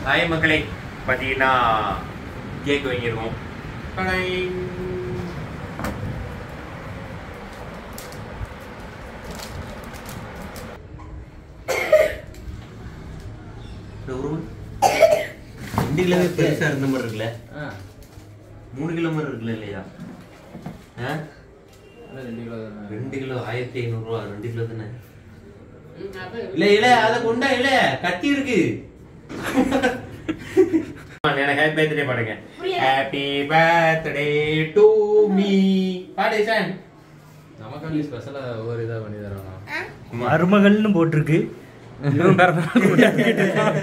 Hi மக்களே பார்த்தீங்கன்னா cake வாங்கியிருக்கோம் டடைங். இந்த உருவம் ரெண்டு கிலோ பெருசா இருந்த மாதிரி இருக்குல்ல மூணு கிலோ மாதிரி இருக்குல்ல இல்லையா ஆ? ரெண்டு கிலோ ஆயிரத்தி ஐநூறு ரூபா ரெண்டு கிலோ தானே இல்ல இல்ல அத கொண்டா இல்ல கத்தி இருக்கு எனக்கு ஹாப்பி பர்த்டே பாடுங்க ஹாப்பி பர்த்டே டு மீ பாடு சான் நமக்காண்டி ஸ்பெஷலா ஒவ்வொரு இதா பண்ணி தரோம் மருமகள்னு போட்டிருக்கு இவன் பிறந்தநாள் கொண்டாடிக்கிட்டு இருக்கான்.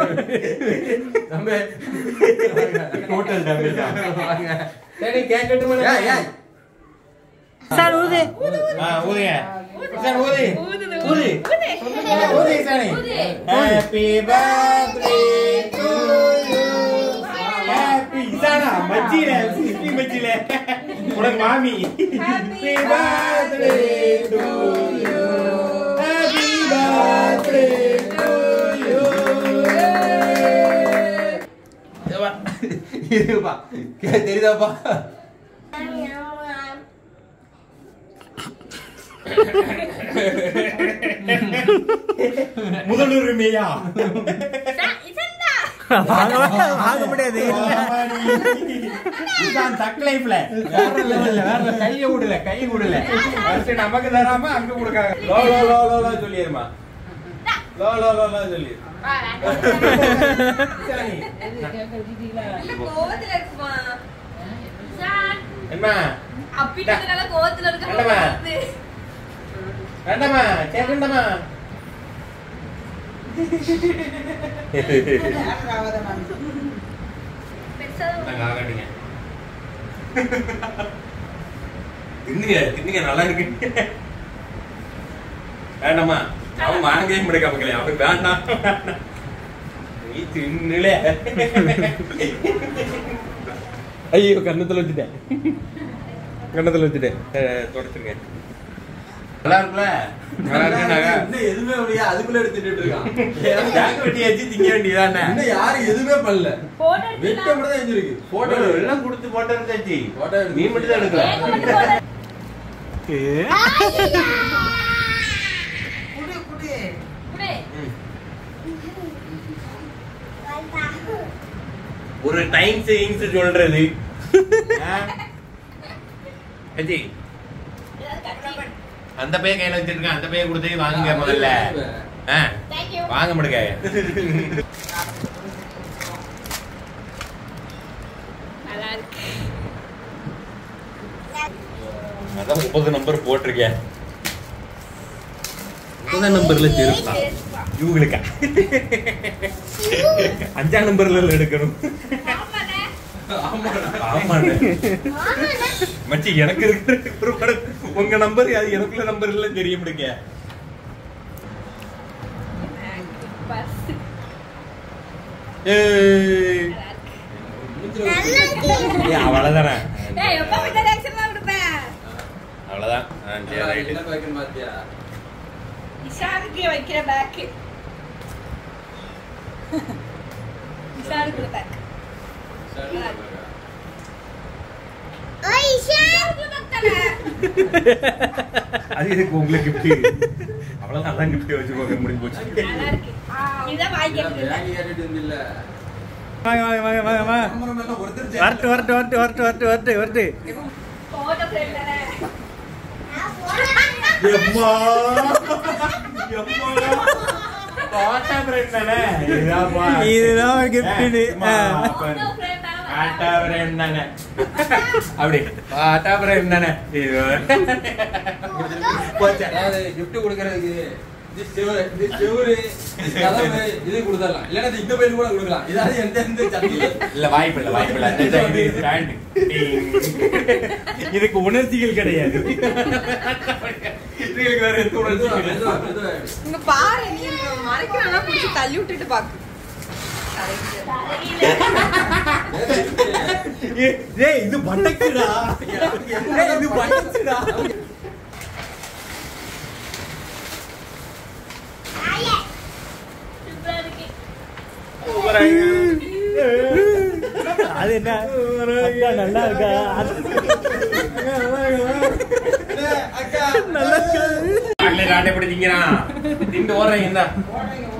டோட்டல் டேமேஜ் சரி கேக்கட்டுமா சார் ஊது ஆ ஊதுங்க சார் ஊது ஊது ஊது sir happy birthday to you happy சானா மச்சில சிப்பி மச்சில உனக்கு மாமி happy birthday to you happy birthday to you இருப்பா தெரியுதாப்பா முதலுரிமையா வாங்க வாங்க முடியாது இதான் தக் லைஃப்ல வேற லெவல்ல வேற கைய விடல கை விடல ஃபர்ஸ்ட் நமக்கு தராம அங்க கொடுக்காங்க லோ லோ லோ லோ லோ சொல்லிருமா லோ லோ லோ லோ சொல்லி கோவத்துல இருக்குமா என்ன அப்பிட்டதுனால கோவத்துல இருக்க வேண்டாமா? வேண்டாமா கேட்கண்டாமா பெருசா நாங்க ஆகட்டுங்க தின்னுங்க தின்னுங்க நல்லா இருக்கு வேண்டாமா அவன் வாங்கவே முடியாது மக்களே அவன் வேண்டாம் நீ தின்னுல ஐயோ கண்ணத்துல வச்சுட்டேன் கண்ணத்துல வச்சுட்டேன் அஹ், தொடச்சிருங்க நல்லா இருக்குல்ல நல்லா இருக்குனாங்க இன்னும் எதுவுமே முடியாது அதுக்குள்ள எடுத்துட்டு இருக்கான் ஜாக்க வெட்டி வச்சு திங்க வேண்டியதானே இன்னும் யாரும் எதுவுமே பண்ணல போட்டோ வெட்ட மட்டும் தான் செஞ்சிருக்கு போட்டோ போட்டோ எல்லாம் கொடுத்து போட்டோ எடுத்தாச்சு போட்டோ எடுத்து- நீ மட்டும் தான் எடுக்கல ஏக மட்டும் போட்டோ குடு ஒரு டைம் சேவிங்ஸ் சொல்றது ஆ? அஜி அந்த பையன் கையில வச்சிருக்கேன் அந்த பையன் கொடுத்து வாங்குங்க முதல்ல ஆ, Thank you. வாங்க முடுங்க நல்லா இருக்கு அதான் முப்பது நம்பர் போட்டிருக்கேன் முப்பதாம் நம்பர்ல திருப்பலாம் இவங்களுக்கா அஞ்சாம் நம்பர்ல எடுக்கணும் ஆமாண்ணே மச்சி எனக்கு இருக்கிற ஒரு படம் உங்க நம்பர் அது எனக்குள்ள நம்பர் இல்ல தெரிய முடியுங்க பஸ் ஏய் ஏய், அவ்வளவுதானே ஏய் எப்ப விட்ட ரியாக்ஷன் தான் கொடுப்பேன் அவ்வளவுதான் ஆ, சரி ரைட்டு என்ன பாக்கெட் மாத்தியா இஷாருக்கு வைக்கிற பேக் இஷாருக்கு பேக் அது இதுக்கு உங்களுக்கு கிஃப்ட் அவ்வளவுதான் அதான் கிஃப்ட் வச்சுக்கோங்க முடிஞ்சு போச்சு நல்லா இருக்கு இதான் வாங்கிட்டு வேலை கேட்டுட்டு இருந்தில்ல வாங்க வாங்க வாங்க வாங்க வாங்க கேமரா மேல ஒருத்தர் வரட்டு வரட்டு வரட்டு வரட்டு வரட்டு வரட்டு வரட்டு போட்டோ ஃப்ரேம் தானே எம்மா எம்மா பாட்டா ஃப்ரெண்ட் தானே இதாப்பா இதுதான் ஒரு gift இது. அம்மா, ஆ. அப்ப போட்டோ ஃப்ரேம் தானே பாட்டா ஃப்ரெண்ட் தானே அப்படி பாட்டா ஃப்ரெண்ட் தானே இது போச்சா அதாவது gift கொடுக்கறதுக்கு இது செவரு, இது செவரு, இது கதவு, இது கொடுத்துடலாம். இல்லைன்னா இது இந்த பையன் கூட கொடுக்கலாம். இதாவது எந்த எந்த சட்டியில. இல்ல வாய்ப்பு இல்ல வாய்ப்பு இல்ல இந்த இது stand. இதுக்கு உணர்ச்சிகள் கிடையாது இதுகளுக்கு வேற எந்த மெதுவா, உணர்ச்சிகள் மெதுவா, இல்லை. மெதுவா. இங்க பாரு நீ மறைக்கிறானா புடிச்சு தள்ளி விட்டுட்டு பாக்கு ஏய், ஏய், இது பட்டக்குடா ஏய், இது பட்டக்குடா சூப்பரா இருக்கு சூப்பரா இருக்கு. அது என்ன அக்கா நல்லா இருக்கா அக்கா நல்லா இருக்கா நாட்டை பிடிச்சிங்கிறான் திண்டு ஓடுறீங்க இந்த